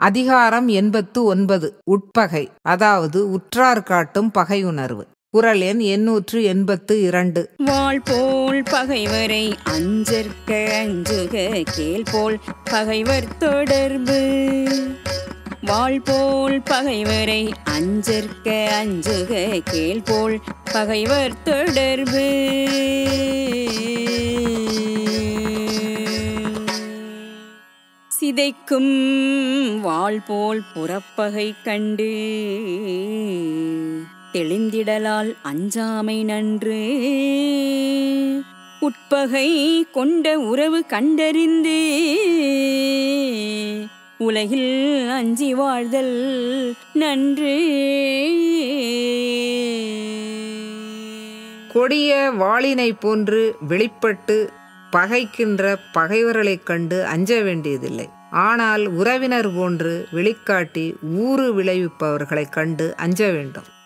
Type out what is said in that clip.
அதிகாரம் எண்பத்து ஒன்பது உட்பகை அதாவது உற்றார் காட்டும் பகையுணர்வு குரல் எண் எண்ணூற்று எண்பத்து இரண்டு வாழ் போல் பகைவரை அஞ்சற்க அஞ்சுக கேள் போல் பகைவர் தொடர்பு வாழ் போல் பகைவரை அஞ்சற்க அஞ்சுக கேள் போல் பகைவர் தொடர்பு சிதைக்கும் வாழ் போல் புறப்பகை கண்டு தெளிந்திடலால் அஞ்சாமை நன்று உட்பகை கொண்ட உறவு கண்டறிந்து உலகில் அஞ்சி வாழ்தல் நன்று கொடிய வாளினை போன்று வெளிப்பட்டு பகைக்கின்ற பகைவர்களைக் கண்டு அஞ்ச வேண்டியதில்லை ஆனால் உறவினர் போன்று வெளிக்காட்டி ஊறு விளைவிப்பவர்களைக் கண்டு அஞ்ச வேண்டும்